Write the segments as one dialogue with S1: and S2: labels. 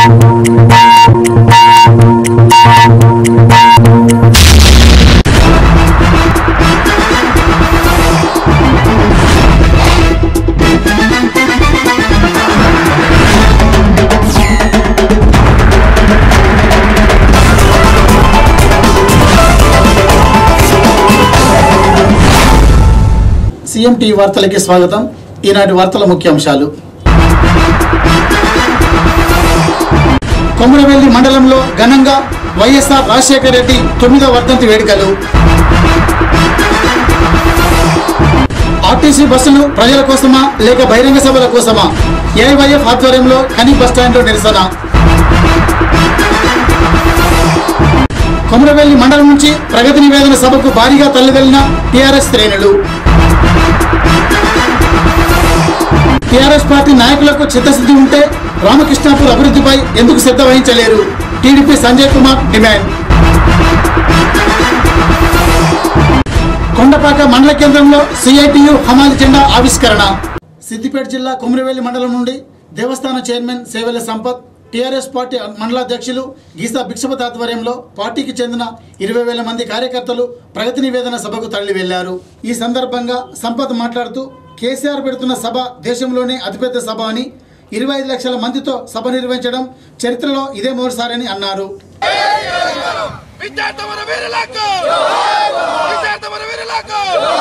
S1: CM TV వార్తలకి స్వాగతం ఈనాటి వార్తల ముఖ్యాంశాలు కొమరవెల్లి మండలంలో ఘనంగా వైఎస్ఆర్ రాజశేఖర రెడ్డి తొమ్మిదవ వర్ధంతి వేడుకలు ఆర్టీసీ బస్సులు ప్రజల కోసమా లేక బహిరంగ సభల కోసమా ఏఐవైఎఫ్ ఆధ్వర్యంలో కని బస్టాండ్లో నిరసన కొమరవెల్లి మండలం నుంచి ప్రగతి నివేదన సభకు భారీగా తల్లివెళ్లిన టీఆర్ఎస్ శ్రేణులు టీఆర్ఎస్ పార్టీ నాయకులకు చిత్తశుద్ధి ఉంటే రామకృష్ణాపూర్ అభివృద్ధిపై ఎందుకు శ్రద్ధ వహించలేరు టీడీపీ సంజయ్ కుమార్ డిమాండ్ కొండపాక మండల కేంద్రంలో సిఐటియు హమాలి జెండా ఆవిష్కరణ సిద్దిపేట జిల్లా కుమ్రివెల్లి మండలం నుండి దేవస్థాన chairman Sevela Sampath TRS party మండలాధ్యక్షులు గీసా భిక్షపతి ఆధ్వర్యంలో పార్టీకి చెందిన ఇరవై వేల మంది కార్యకర్తలు ప్రగతి నివేదన సభకు తరలి వెళ్లారు ఈ సందర్భంగా సంపత్ మాట్లాడుతూ కేసీఆర్ పెడుతున్న సభ దేశంలోనే అతిపెద్ద సభ అని ఇరవై ఐదు లక్షల మందితో సభ నిర్వహించడం చరిత్రలో ఇదే మొదటిసారని అన్నారు
S2: విద్యార్థుల వీరులకు విద్యార్థుల వీరులకు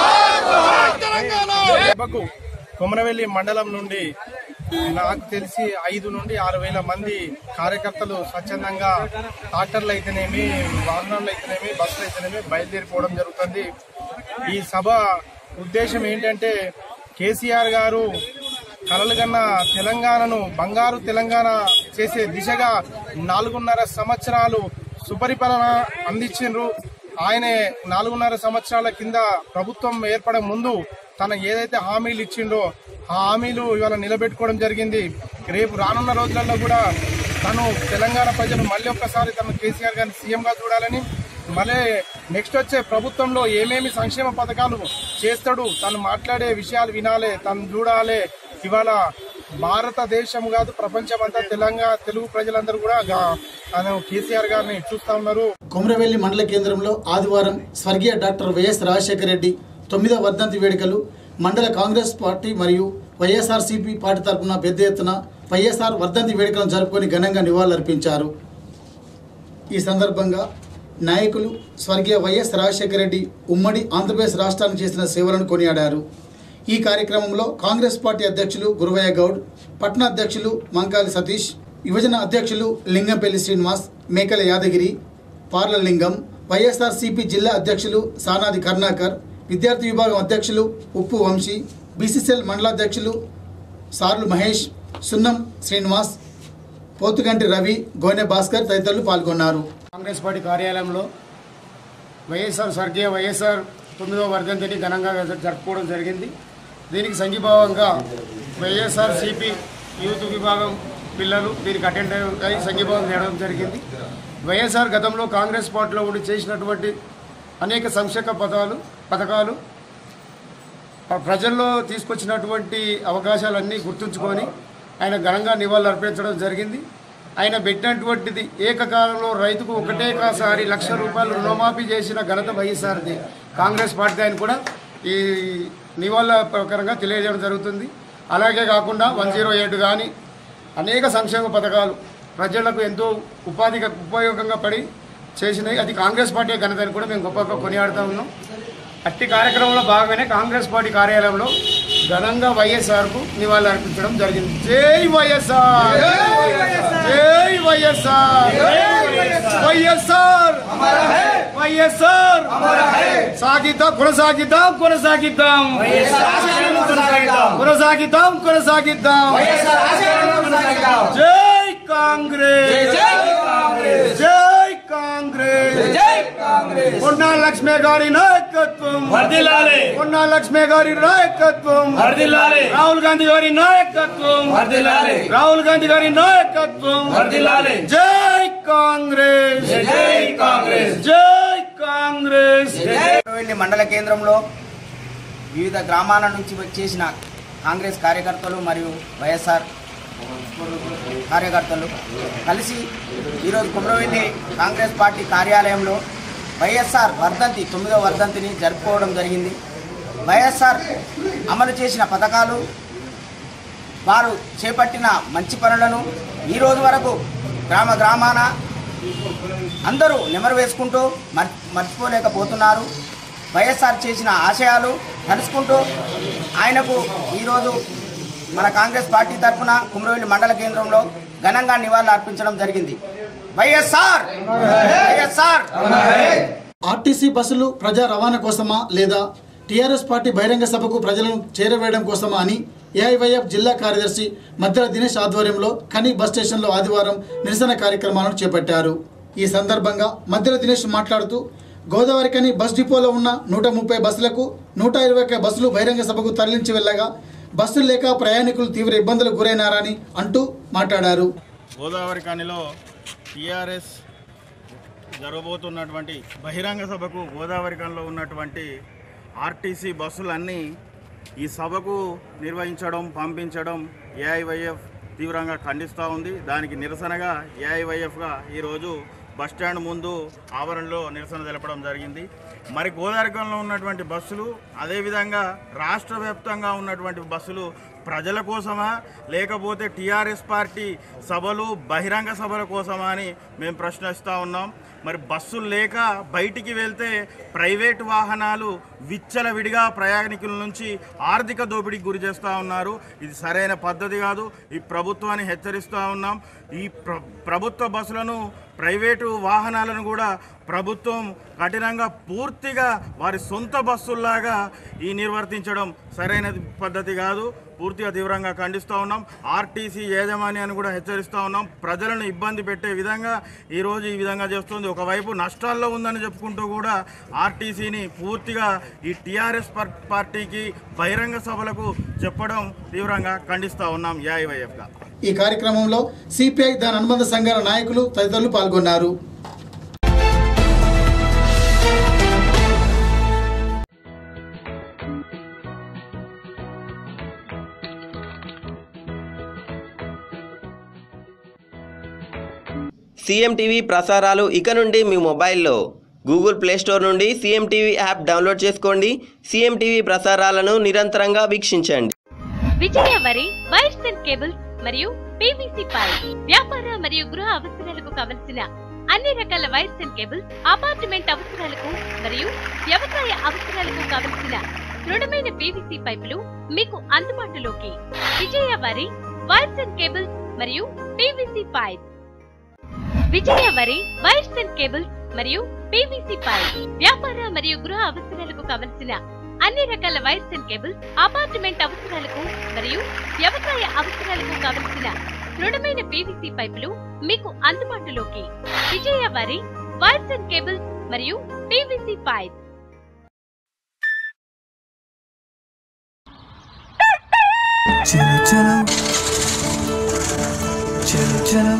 S2: తెలంగాణ
S3: సభకు కొమరవెల్లి మండలం నుండి నాకు తెలిసి ఐదు నుండి ఆరు వేల మంది కార్యకర్తలు స్వచ్ఛందంగా ట్రాక్టర్లు అయితేనేమి వాహనాలు అయితేనేమి బస్సులు అయితేనేమి బయలుదేరిపోవడం జరుగుతుంది ఈ సభ ఉద్దేశం ఏంటంటే కేసీఆర్ గారు కలలుగన్న తెలంగాణను బంగారు తెలంగాణ చేసే దిశగా నాలుగున్నర సంవత్సరాలు సుపరిపాలన అందించిండ్రు ఆయనే నాలుగున్నర సంవత్సరాల కింద ప్రభుత్వం ఏర్పడే ముందు తన ఏదైతే హామీలు ఇచ్చిండో ఆ హామీలు ఇవాళ నిలబెట్టుకోవడం జరిగింది రేపు రానున్న రోజులలో కూడా తను తెలంగాణ ప్రజలు మళ్ళీ ఒక్కసారి తను కేసీఆర్ గారిని సీఎంగా చూడాలని మళ్ళీ నెక్స్ట్ వచ్చే ప్రభుత్వంలో ఏమేమి సంక్షేమ పథకాలు చేస్తాడు తను మాట్లాడే విషయాలు వినాలి తను చూడాలి ఇవాళ భారతదేశం కాదు ప్రపంచం అంతా తెలంగాణ తెలుగు ప్రజలందరూ కూడా గా- తను కేసీఆర్ గారిని చూస్తా ఉన్నారు
S1: కొమరవెల్లి మండల కేంద్రంలో ఆదివారం స్వర్గీయ డాక్టర్ వైఎస్ రాజశేఖర రెడ్డి తొమ్మిదవ వర్ధంతి వేడుకలు మండల కాంగ్రెస్ పార్టీ మరియు వైఎస్ఆర్సీపీ పార్టీ తరఫున పెద్ద ఎత్తున వైఎస్ఆర్ వర్ధంతి వేడుకలను జరుపుకొని ఘనంగా నివాళులర్పించారు ఈ సందర్భంగా నాయకులు స్వర్గీయ వైఎస్ రాజశేఖర రెడ్డి ఉమ్మడి ఆంధ్రప్రదేశ్ రాష్ట్రానికి చేసిన సేవలను కొనియాడారు ఈ కార్యక్రమంలో కాంగ్రెస్ పార్టీ అధ్యక్షులు గురువయ్య గౌడ్ పట్న అధ్యక్షులు మంకాలి సతీష్ యువజన అధ్యక్షులు లింగంపల్లి శ్రీనివాస్ మేకల యాదగిరి పార్ల లింగం వైఎస్ఆర్సీపీ జిల్లా అధ్యక్షులు సానాది కర్ణాకర్ విద్యార్థి విభాగం అధ్యక్షులు ఉప్పు వంశీ బీసీసీఎల్ మండలాధ్యక్షులు సార్లు మహేష్ సున్నం శ్రీనివాస్ పోతుగంటి రవి గోనె భాస్కర్ తదితరులు పాల్గొన్నారు
S4: కాంగ్రెస్ పార్టీ కార్యాలయంలో వైఎస్ఆర్ స్వర్గీయ వైఎస్ఆర్ తొమ్మిదవ వర్ధంతిని ఘనంగా జరుపుకోవడం జరిగింది దీనికి సంఘీభావంగా వైఎస్ఆర్ సిపి యూత్ విభాగం పిల్లలు దీనికి అటెండ్ అయి సంఘీభావం చేయడం జరిగింది వైఎస్ఆర్ గతంలో కాంగ్రెస్ పార్టీలో ఉండి చేసినటువంటి అనేక సంక్షేమ పథకాలు పథకాలు ప్ర- ప్రజల్లో తీసుకొచ్చినటువంటి అవకాశాలన్నీ గుర్తుంచుకొని ఆయన ఘనంగా నివాళులు అర్పించడం జరిగింది ఆయన పెట్టినటువంటిది ఏకకాలంలో రైతుకు ఒకటే కాసారి లక్ష రూపాయలు రుణమాఫీ చేసిన ఘనత వైఎస్ఆర్ది కాంగ్రెస్ పార్టీ ఆయన కూడా ఈ నివాళుల ప్రకారంగా తెలియజేయడం జరుగుతుంది అలాగే కాకుండా వన్ జీరో ఎయిట్ కానీ అనేక సంక్షేమ పథకాలు ప్రజలకు ఎంతో ఉపాధిగా ఉపయోగంగా పడి చేసినాయి అది కాంగ్రెస్ పార్టీ ఘనతని కూడా మేము గొప్పగా కొనియాడుతూ ఉన్నాం అట్టి కార్యక్రమంలో భాగంగానే కాంగ్రెస్ పార్టీ కార్యాలయంలో ఘనంగా వైఎస్ఆర్కు నివాళులు అర్పించడం జరిగింది జై వైఎస్ఆర్ జై వైఎస్ఆర్ వైఎస్ఆర్ వైఎస్ఆర్ సాగిద్దాం కొనసాగిద్దాం కొనసాగిద్దాం కొనసాగిద్దాం కొనసాగిద్దాం జై కాంగ్రెస్ జై కాంగ్రెస్ పొన్నా లక్ష్మి గారి నాయకత్వం
S5: వర్ధిల్లాలి
S4: పొన్నా లక్ష్మి గారి నాయకత్వం
S5: వర్ధిల్లాలి
S4: రాహుల్ గాంధీ గారి నాయకత్వం
S5: వర్ధిల్లాలి
S4: రాహుల్ గాంధీ గారి నాయకత్వం
S5: వర్ధిల్లాలి
S4: జై కాంగ్రెస్
S5: జై కాంగ్రెస్
S4: జై కాంగ్రెస్
S6: వెళ్ళి మండల కేంద్రంలో వివిధ గ్రామాల నుంచి వచ్చేసిన కాంగ్రెస్ కార్యకర్తలు మరియు వైఎస్ఆర్ కార్యకర్తలు కలిసి ఈరోజు కుమ్రవెల్లి కాంగ్రెస్ పార్టీ కార్యాలయంలో వైఎస్ఆర్ వర్ధంతి తొమ్మిదవ వర్ధంతిని జరుపుకోవడం జరిగింది వైఎస్ఆర్ అమలు చేసిన పథకాలు వారు చేపట్టిన మంచి పనులను ఈ రోజు వరకు గ్రామ గ్రామాన అందరూ నెమరు వేసుకుంటూ మర్ మర్చిపోలేకపోతున్నారు వైఎస్ఆర్ చేసిన ఆశయాలు తలుసుకుంటూ ఆయనకు ఈరోజు మన కాంగ్రెస్ పార్టీ తరఫున కుమ్రవెల్లి మండల కేంద్రంలో ఘనంగా నివాళులు అర్పించడం జరిగింది వైఎస్ఆర్ వైఎస్ఆర్
S1: ఆర్టీసీ బస్సులు ప్రజా రవాణా కోసమా లేదా టీఆర్ఎస్ పార్టీ బహిరంగ సభకు ప్రజలను చేరవేయడం కోసమా అని ఏఐవైఎఫ్ జిల్లా కార్యదర్శి మధ్యల దినేష్ ఆధ్వర్యంలో కని బస్ స్టేషన్లో ఆదివారం నిరసన కార్యక్రమాలను చేపట్టారు ఈ సందర్భంగా మధ్యల దినేష్ మాట్లాడుతూ గోదావరి కని బస్ డిపోలో ఉన్న నూట ముప్పై బస్సులకు నూట ఇరవై ఒక్క బస్సులు బహిరంగ సభకు తరలించి వెళ్ళగా బస్సులు లేక ప్రయాణికులు తీవ్ర ఇబ్బందులకు గురైనారని అంటూ మాట్లాడారు
S7: గోదావరి కానిలో టీఆర్ఎస్ జరగబోతున్నటువంటి బహిరంగ సభకు గోదావరి కానిలో ఉన్నటువంటి ఆర్టీసీ బస్సులన్నీ ఈ సభకు నిర్వహించడం పంపించడం ఏఐవైఎఫ్ తీవ్రంగా ఖండిస్తూ ఉంది దానికి నిరసనగా ఏఐవైఎఫ్గా ఈరోజు బస్టాండ్ ముందు ఆవరణలో నిరసన తెలపడం జరిగింది మరి గోదావరికంలో ఉన్నటువంటి బస్సులు అదేవిధంగా రాష్ట్ర వ్యాప్తంగా ఉన్నటువంటి బస్సులు ప్రజల కోసమా లేకపోతే టీఆర్ఎస్ పార్టీ సభలు బహిరంగ సభల కోసమా అని మేము ప్రశ్నిస్తూ ఉన్నాం మరి బస్సులు లేక బయటికి వెళ్తే ప్రైవేట్ వాహనాలు విచ్చలవిడిగా ప్రయాణికుల నుంచి ఆర్థిక దోపిడీకి గురి చేస్తూ ఉన్నారు ఇది సరైన పద్ధతి కాదు ఈ ప్రభుత్వాన్ని హెచ్చరిస్తూ ఉన్నాం ఈ ప్ర ప్రభుత్వ బస్సులను ప్రైవేటు వాహనాలను కూడా ప్రభుత్వం కఠినంగా పూర్తిగా వారి సొంత బస్సుల్లాగా ఈ నిర్వర్తించడం సరైన పద్ధతి కాదు పూర్తిగా తీవ్రంగా ఖండిస్తూ ఉన్నాం ఆర్టీసీ యాజమాన్యాన్ని కూడా హెచ్చరిస్తూ ఉన్నాం ప్రజలను ఇబ్బంది పెట్టే విధంగా ఈరోజు ఈ విధంగా చేస్తుంది ఒకవైపు నష్టాల్లో ఉందని చెప్పుకుంటూ కూడా ఆర్టీసీని పూర్తిగా ఈ టీఆర్ఎస్ పార్టీకి బహిరంగ సభలకు చెప్పడం తీవ్రంగా ఖండిస్తూ ఉన్నాం ఏఐవైఎఫ్గా
S1: ఈ కార్యక్రమంలో సిపిఐ దాని అనుబంధ సంఘాల నాయకులు తదితరులు పాల్గొన్నారు
S8: సీఎం టీవీ ప్రసారాలు ఇక నుండి మీ మొబైల్లో గూగుల్ ప్లే స్టోర్ నుండి సీఎం టీవీ యాప్ డౌన్లోడ్ చేసుకోండి సీఎం టీవీ ప్రసారాలను నిరంతరంగా వీక్షించండి
S9: Vijaya Vari wires and cables మరియు పీవీసీ పైప్ వ్యాపార మరియు గృహ అవసరాలకు కావలసిన అన్ని రకాల వైర్స్ అండ్ కేబుల్స్ అపార్ట్మెంట్ అవసరాలకు మరియు వ్యవసాయ అవసరాలకు కావలసిన దృఢమైన పీవీసీ పైపులు మీకు అందుబాటులోకి Vijaya Vari wires and cables మరియు PVC pipe Vijaya Vari wires and cables మరియు పీవీసీ పైప్ వ్యాపార మరియు గృహ అవసరాలకు కావలసిన అన్ని రకాల వైర్స్ అండ్ కేబుల్స్ అపార్ట్మెంట్ అవసరాలకు మరియు వ్యవసాయ అవసరాలకు కావలసిన దృఢమైన పీవీసీ పైపులు మీకు అందుబాటులోకి Vijaya Vari wires and cables మరియు పీవీసీ పైప్
S10: చలో చలో చలో చలో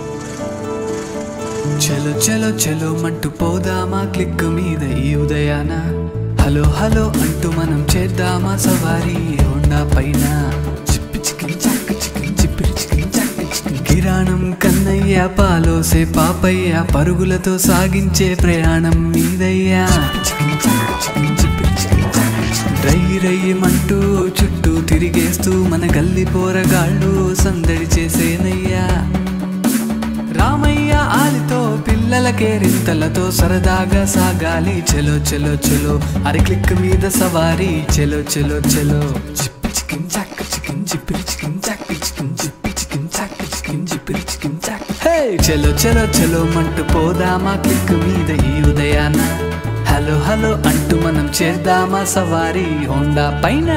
S10: చలో చలో చలో మంటూ పోదామా క్లిక్ మీద ఈ ఉదయాన హలో హలో అంటూ మనం చేద్దామా సవారీ హోండా పైన చిప్పి చికిన్ చక్క చికిన్ చిప్పిరి చికిన్ చక్క చికిన్ కిరాణం కన్నయ్య పాలోసే పాపయ్య పరుగులతో సాగించే ప్రయాణం మీదయ్యా చికిన్ చక్క చికిన్ చిప్పిరి చికిన్ చక్క చికిన్ రై రయ్యమంటూ చుట్టూ తిరిగేస్తూ మన గల్లి పోరగాళ్ళు సందడి చేసేనయ్యా రామయ్య ఆలితో పిల్లలకే రింతలతో సరదాగా సాగాలి చెలో చెలో చెలో అరి క్లిక్ మీద సవారీ చెలో చెలో చెలో చిప్పి చికిన్ చాక్ చికిన్ చిప్పిరి చికిన్ చాక్ చికిన్ చిప్పి చికిన్ చాక్ చికిన్ చిప్పిరి చికిన్ చాక్ హే చెలో చెలో చెలో మంటూ పోదామా క్లిక్ మీద ఈ ఉదయాన హలో హలో అంటూ మనం చేద్దామా సవారీ హోండా పైన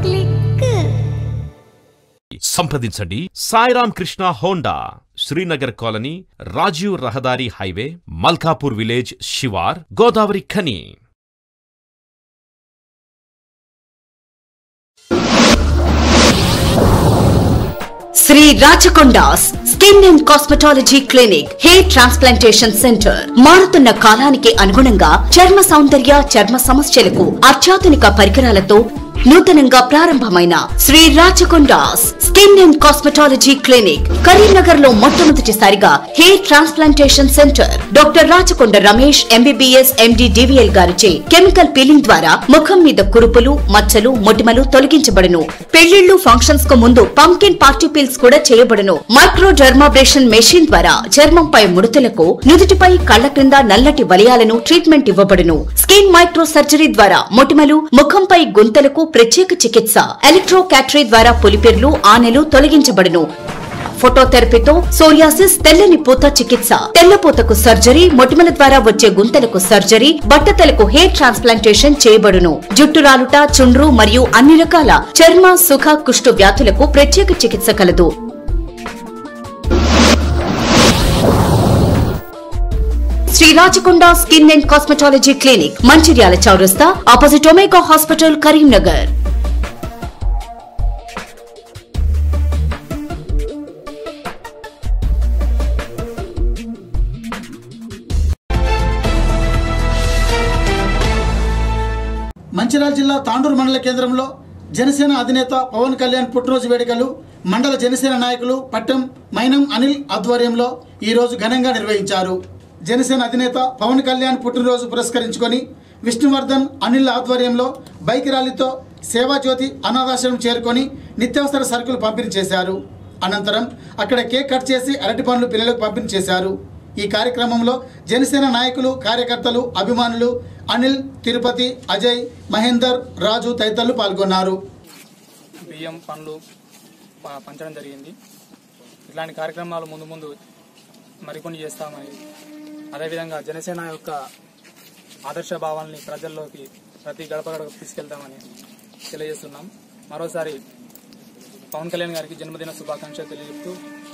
S11: సంప్రదించండి సాయిరామ్ కృష్ణ హోండా శ్రీనగర్ కాలనీ రాజీవ్ రహదారి హైవే మల్కాపూర్ విలేజ్ శివార్ Godavarikhani
S12: Shri Rachakonda's skin and cosmetology clinic hair transplantation centre మారుతున్న కాలానికి అనుగుణంగా చర్మ సౌందర్య చర్మ సమస్యలకు అత్యాధునిక పరికరాలతో నూతనంగా ప్రారంభమైన Shri Rachakonda's skin and cosmetology clinic Karimnagar లో మొట్టమొదటిసారిగా hair transplantation centre doctor Rachakonda Ramesh MBBS MD DVL గారిచే కెమికల్ పీలింగ్ ద్వారా ముఖం మీద కురుపులు మచ్చలు మొటిమలు తొలగించబడును పెళ్లిళ్లు ఫంక్షన్స్ కు ముందు పంకిన్ పార్టీ పీల్స్ కూడా చేయబడును మైక్రో డర్మాబ్రేషన్ మెషిన్ ద్వారా చర్మంపై ముడతలకు నుదుటిపై కళ్ల క్రింద నల్లటి వలయాలను ట్రీట్మెంట్ ఇవ్వబడును స్కిన్ మైక్రో సర్జరీ ద్వారా మొటిమలు ముఖంపై గుంతలకు ప్రత్యేక చికిత్స ఎలక్ట్రో క్యాటరీ ద్వారా పులిపిర్లు ఆనెలు తొలగించబడును ఫోటోథెరపీతో సోరియాసిస్ తెల్లని పూత చికిత్స తెల్లపూతకు సర్జరీ మొటిమల ద్వారా వచ్చే గుంతలకు సర్జరీ బట్టతలకు హెయిర్ ట్రాన్స్ప్లాంటేషన్ చేయబడును జుట్టు రాలుట చుండ్రు మరియు అన్ని రకాల చర్మ సుఖ కుష్టు వ్యాధులకు ప్రత్యేక చికిత్స కలదు Shri Rachakonda skin and cosmetology clinic Mancherial చౌరస్తా opposite Omega hospital Karimnagar
S1: Mancherial జిల్లా తాండూరు మండల కేంద్రంలో జనసేన అధినేత పవన్ కళ్యాణ్ పుట్టినరోజు వేడుకలు మండల జనసేన నాయకులు పట్టం మైనం అనిల్ ఆధ్వర్యంలో ఈరోజు ఘనంగా నిర్వహించారు జనసేన అధినేత పవన్ కళ్యాణ్ పుట్టినరోజు పురస్కరించుకొని విష్ణువర్ధన్ అనిల్ ఆధ్వర్యంలో బైక్ ర్యాలీతో సేవాజ్యోతి అనాథాశ్రమం చేరుకొని నిత్యావసర సరుకులు పంపిణీ చేశారు అనంతరం అక్కడ కేక్ కట్ చేసి అరటి పండ్లు పిల్లలకు పంపిణీ చేశారు ఈ కార్యక్రమంలో జనసేన నాయకులు కార్యకర్తలు అభిమానులు అనిల్ తిరుపతి అజయ్ మహేందర్ రాజు తదితరులు పాల్గొన్నారు
S13: బియ్యం పండ్లు ప- పంచడం జరిగింది ఇట్లాంటి కార్యక్రమాలు ముందు ముందు మరికొన్ని చేస్తామని అదేవిధంగా జనసేన యొక్క ఆదర్శ భావాల్ని ప్రజల్లోకి ప్రతి గడప గడప తీసుకెళ్తామని తెలియజేస్తున్నాం మరోసారి పవన్ కళ్యాణ్ గారికి జన్మదిన శుభాకాంక్షలు తెలియజేస్తూ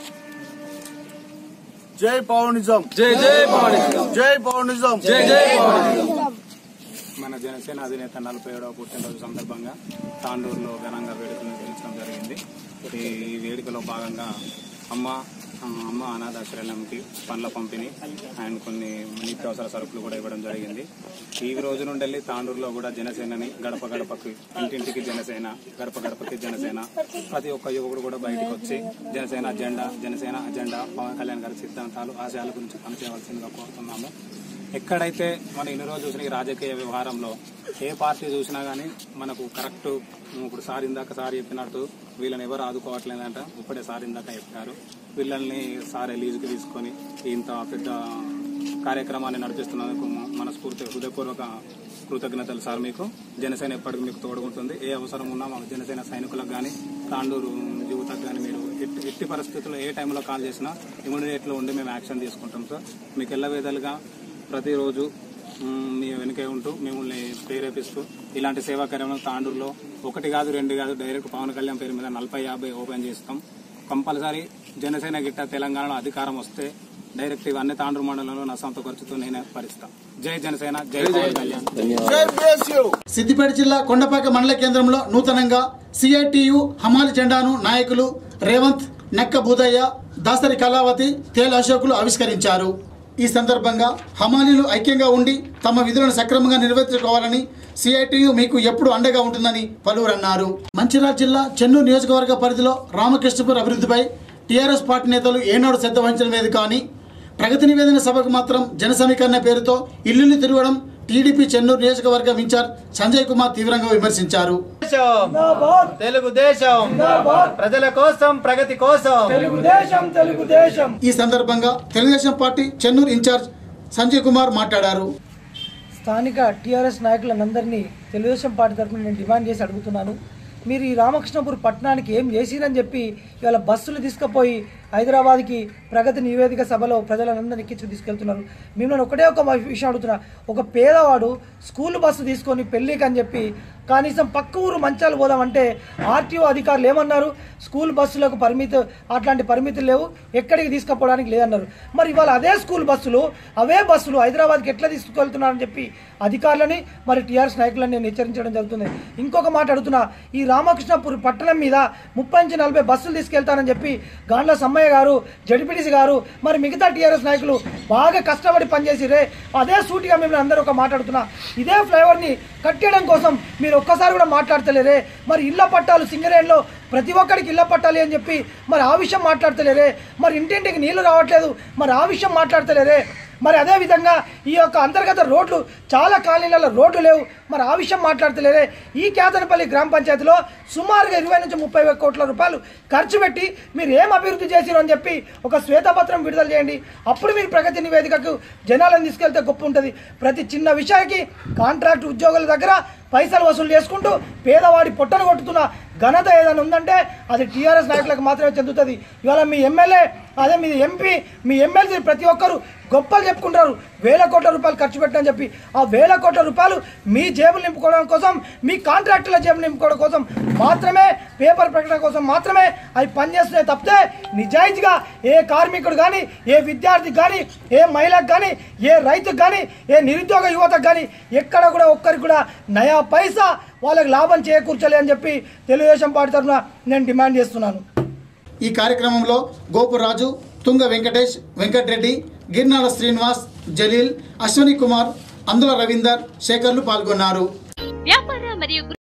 S2: జై పవనిజం
S13: జై జై పవనిజం.
S2: జై పవనిజం
S13: జై జై పవనిజం.
S14: మన జనసేన అధినేత నలభై ఏడవ పుట్టినరోజు సందర్భంగా తాండూరులో ఘనంగా వేడుకలు నిర్వహించడం జరిగింది ఈ వేడుకలో భాగంగా అమ్మ ఆ, అమ్మ అనాథాశ్రయంకి పండ్ల పంపిణీ అండ్ కొన్ని నిత్యావసర సరుకులు కూడా ఇవ్వడం జరిగింది ఈ రోజు నుండి వెళ్ళి తాండూరులో కూడా జనసేనని గడప గడపకి ఇంటింటికి జనసేన గడప గడపకి జనసేన ప్రతి ఒక్క యువకుడు కూడా బయటకు వచ్చి జనసేన అజెండా జనసేన అజెండా పవన్ కళ్యాణ్ గారి సిద్ధాంతాలు ఆశయాల గురించి పనిచేయవలసిందిగా కోరుతున్నాము ఎక్కడైతే మన ఇన్ని రోజులు చూసిన ఈ రాజకీయ వ్యవహారంలో ఏ పార్టీ చూసినా గానీ మనకు కరెక్ట్ ఇప్పుడు సార్ ఇందాక సార్ చెప్పినట్టు వీళ్ళని ఎవరు ఆదుకోవట్లేదంట ఇప్పుడే సార్ ఇందాక చెప్పారు వీళ్ళని సార్ లీజుకి తీసుకొని ఇంత పెద్ద కార్యక్రమాన్ని నడిపిస్తున్నందుకు మనస్ఫూర్తి హృదయపూర్వక కృతజ్ఞతలు సార్ మీకు జనసేన ఎప్పటికీ మీకు తోడుకుంటుంది ఏ అవసరం ఉన్నా మాకు జనసేన సైనికులకు కానీ తాండూరు యువతకు కానీ మీరు ఎట్టి ఎట్టి పరిస్థితుల్లో ఏ టైంలో కాల్ చేసినా ఇమీడియట్లో ఉండి మేము యాక్షన్ తీసుకుంటాం సార్ మీకు ఎల్ల విధాలుగా ప్రతిరోజు మ్, మీ వెనుకే ఉంటూ మిమ్మల్ని ప్రేరేపిస్తూ ఇలాంటి సేవా కార్యక్రమం తాండూరులో ఒకటి కాదు రెండు కాదు డైరెక్ట్ పవన్ కళ్యాణ్ పేరు మీద నలభై యాభై ఓపెన్ చేస్తాం కంపల్సరీ జనసేన గిట్ట తెలంగాణలో అధికారం వస్తే డైరెక్ట్ ఇవన్నీ తాండూరు మండలంలో నా సొంత ఖర్చుతో నేనే భరిస్తా జై జనసేన జై పవన్ కళ్యాణ్
S1: సిద్దిపేట జిల్లా కొండపాక మండల కేంద్రంలో నూతనంగా సిఐటియు హమాలి జెండాను నాయకులు రేవంత్ నక్క బూదయ్య దాసరి కళావతి తేల్ అశోకులు ఆవిష్కరించారు ఈ సందర్భంగా హమాలీలు ఐక్యంగా ఉండి తమ విధులను సక్రమంగా నిర్వర్తించుకోవాలని సిఐటియు మీకు ఎప్పుడు అండగా ఉంటుందని పలువురు అన్నారు మంచిర్యాల జిల్లా చెన్నూరు నియోజకవర్గ పరిధిలో రామకృష్ణపూర్ అభివృద్ధిపై టీఆర్ఎస్ పార్టీ నేతలు ఏనాడు శ్రద్ధ వహించడం లేదు కానీ ప్రగతి నివేదన సభకు మాత్రం జన సమీకరణ పేరుతో ఇల్లులు తిరగడం టీడీపీ చెన్నూరు నియోజకవర్గం ఇన్ఛార్జ్ సంజయ్ కుమార్ తీవ్రంగా విమర్శించారు
S15: తెలుగుదేశం ప్రజల కోసం ప్రగతి కోసం తెలుగుదేశం తెలుగుదేశం
S1: ఈ సందర్భంగా తెలుగుదేశం పార్టీ చెన్నూరు ఇన్ఛార్జ్ సంజయ్ కుమార్ మాట్లాడారు
S16: స్థానిక టీఆర్ఎస్ నాయకులందరినీ తెలుగుదేశం పార్టీ తరఫున నేను డిమాండ్ చేసి అడుగుతున్నాను మీరు ఈ రామకృష్ణపూర్ పట్టణానికి ఏం చేసిరని చెప్పి ఇవాళ బస్సులు తీసుకుపోయి హైదరాబాద్కి ప్రగతి నివేదిక సభలో ప్రజలందరినీ ఎక్కించుకు తీసుకెళ్తున్నారు మిమ్మల్ని ఒకటే ఒక విషయం అడుగుతున్నా ఒక పేదవాడు స్కూల్ బస్సు తీసుకొని పెళ్ళికి అని చెప్పి కనీసం పక్క ఊరు మంచాలు పోదామంటే ఆర్టీఓ అధికారులు ఏమన్నారు స్కూల్ బస్సులకు పరిమితి అట్లాంటి పరిమితులు లేవు ఎక్కడికి తీసుకుపోవడానికి లేదన్నారు మరి ఇవాళ అదే స్కూల్ బస్సులు అవే బస్సులు హైదరాబాద్కి ఎట్లా తీసుకెళ్తున్నారని చెప్పి అధికారులని మరి టీఆర్ఎస్ నాయకులను నేను హెచ్చరించడం జరుగుతుంది ఇంకొక మాట అడుగుతున్నా ఈ రామకృష్ణపూర్ పట్టణం మీద ముప్పై నుంచి నలభై బస్సులు తీసుకెళ్తానని చెప్పి గాండ్ల సమ్మయ్య గారు జడిపిడిసి గారు మరి మిగతా టీఆర్ఎస్ నాయకులు బాగా కష్టపడి పనిచేసిరే అదే సూటిగా మిమ్మల్ని అందరూ ఒక మాట్లాడుతున్నా ఇదే ఫ్లైఓవర్ని కట్టేయడం కోసం మీరు ఒక్కసారి కూడా మాట్లాడతలేరే మరి ఇళ్ల పట్టాలు సింగరేణిలో ప్రతి ఒక్కరికి ఇళ్ల పట్టాలి అని చెప్పి మరి ఆ విషయం మాట్లాడతలేరే మరి ఇంటింటికి నీళ్లు రావట్లేదు మరి ఆ విషయం మాట్లాడతలేరే మరి అదే విధంగా ఈ యొక్క అంతర్గత రోడ్లు చాలా కాలనీలలో రోడ్లు లేవు మరి ఆ విషయం మాట్లాడతలేరే ఈ కేతనపల్లి గ్రామ పంచాయతీలో సుమారుగా ఇరవై నుంచి ముప్పై వేల కోట్ల రూపాయలు ఖర్చు పెట్టి మీరు ఏం అభివృద్ధి చేసిరు అని చెప్పి ఒక శ్వేతపత్రం విడుదల చేయండి అప్పుడు మీరు ప్రగతి నివేదికకు జనాలను తీసుకెళ్తే గొప్ప ఉంటుంది ప్రతి చిన్న విషయానికి కాంట్రాక్ట్ ఉద్యోగుల దగ్గర పైసలు వసూలు చేసుకుంటూ పేదవాడి పొట్టను కొట్టుతున్న ఘనత ఏదైనా ఉందంటే అది టీఆర్ఎస్ నాయకులకు మాత్రమే చెందుతుంది ఇవాళ మీ ఎమ్మెల్యే అదే మీ ఎంపీ మీ ఎమ్మెల్సీ ప్రతి ఒక్కరు గొప్పలు చెప్పుకుంటారు వేల కోట్ల రూపాయలు ఖర్చు పెట్టని చెప్పి ఆ వేల కోట్ల రూపాయలు మీ జేబులు నింపుకోవడం కోసం మీ కాంట్రాక్టుల జేబులు నింపుకోవడం కోసం మాత్రమే పేపర్ ప్రకటన కోసం మాత్రమే అవి పనిచేస్తున్నాయి తప్పితే నిజాయితీగా ఏ కార్మికుడు కానీ ఏ విద్యార్థికి కానీ ఏ మహిళకు కానీ ఏ రైతుకు కానీ ఏ నిరుద్యోగ యువతకు కానీ ఎక్కడ కూడా ఒక్కరికి కూడా నయా పైసా వాళ్ళకి లాభం చేకూర్చలే అని చెప్పి తెలుగుదేశం పార్టీ తరఫున నేను డిమాండ్ చేస్తున్నాను
S1: ఈ కార్యక్రమంలో గోపురాజు తుంగ వెంకటేష్ వెంకటరెడ్డి గిర్నాల శ్రీనివాస్ జలీల్ అశ్వని కుమార్ అందుల రవీందర్ శేఖర్లు పాల్గొన్నారు
S9: వ్యాపార మరియు